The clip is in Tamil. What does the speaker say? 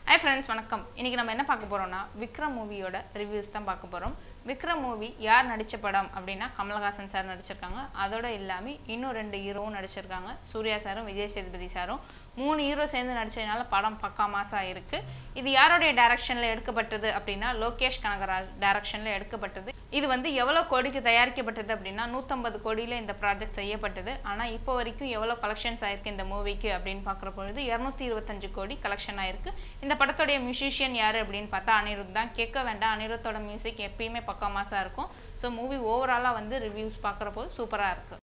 ஹாய் ஃப்ரெண்ட்ஸ் வணக்கம் இன்னைக்கு நம்ம என்ன பார்க்க போறோம்னா விக்ரம் மூவியோட ரிவ்யூஸ் தான் பார்க்க போறோம் விக்ரம் மூவி யார் நடிச்ச படம் அப்படின்னா கமலஹாசன் சார் நடிச்சிருக்காங்க அதோட இல்லாமல் இன்னும் ரெண்டு ஹீரோவும் நடிச்சிருக்காங்க சூர்யா சாரும் விஜய் சேதுபதி சாரும் மூணு ஹீரோ சேர்ந்து நடிச்சதுனால படம் பக்கா மாசா இருக்கு இது யாருடைய டைரக்ஷன்ல எடுக்கப்பட்டது அப்படின்னா லோகேஷ் கனகராஜ் டைரக்ஷன்ல எடுக்கப்பட்டது இது வந்து எவ்வளவு கோடிக்கு தயாரிக்கப்பட்டது அப்படின்னா நூற்றம்பது கோடியில இந்த ப்ராஜெக்ட் செய்யப்பட்டது ஆனா இப்போ வரைக்கும் எவ்வளவு கலெக்ஷன்ஸ் ஆயிருக்கு இந்த மூவிக்கு அப்படின்னு பார்க்குற பொழுது இரநூத்தி இருபத்தஞ்சு கோடி கலெக்ஷன் ஆயிருக்கு இந்த படத்துடைய மியூசிஷியன் யாரு அப்படின்னு பார்த்தா அனிருத் தான் கேட்க வேண்டாம் அனிருத்தோட மியூசிக் எப்பயுமே பக்கா மாசா இருக்கும் ஸோ மூவி ஓவராலாக வந்து ரிவ்யூஸ் பார்க்குற போது சூப்பராக இருக்கு